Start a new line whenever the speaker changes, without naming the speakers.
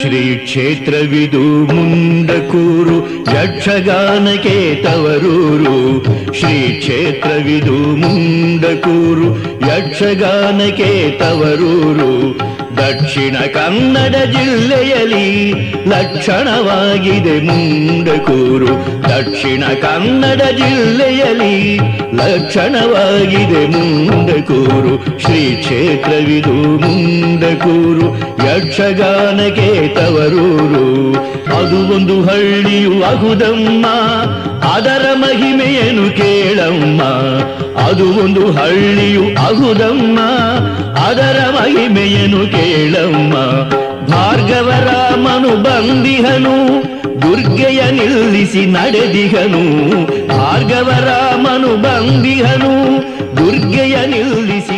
ಶ್ರೀ ಕ್ಷೇತ್ರವಿದು ಮುಂಡಕೂರು ಯಕ್ಷಗಾನಕ್ಕೆ ತವರೂರು ಶ್ರೀ ಕ್ಷೇತ್ರವಿದು ಮುಂಡಕೂರು ಯಕ್ಷಗಾನಕ್ಕೆ ತವರೂರು ದಕ್ಷಿಣ ಕನ್ನಡ ಜಿಲ್ಲೆಯಲ್ಲಿ ಲಕ್ಷಣವಾಗಿದೆ ಮುಂಡಕೂರು ದಕ್ಷಿಣ ಕನ್ನಡ ಜಿಲ್ಲೆಯಲ್ಲಿ ಲಕ್ಷಣವಾಗಿದೆ ಮುಂಡಕೂರು ಶ್ರೀ ಕ್ಷೇತ್ರವಿದು ಮುಂಡಕೂರು ಯಕ್ಷಗಾನಕ್ಕೆ ತವರೂರು ಅದು ಒಂದು ಹಳ್ಳಿಯು ಅಹುದಮ್ಮ ಅದರ ಮಹಿಮೆಯನ್ನು ಕೇಳಮ್ಮ ಅದು ಒಂದು ಹಳ್ಳಿಯು ಅಹುದಮ್ಮ ಅದರ ಮಹಿಮೆಯನ್ನು ಕೇಳಮ್ಮ ಭಾರ್ಗವರಾಮನು ಬಂದಿಹನು ದುರ್ಗೆಯ ನಿಲ್ಲಿಸಿ ನಡೆದಿಹನು ಭಾರ್ಗವರಾಮನು ಬಂದಿಹನು ದುರ್ಗೆಯ ನಿಲ್ಲಿಸಿ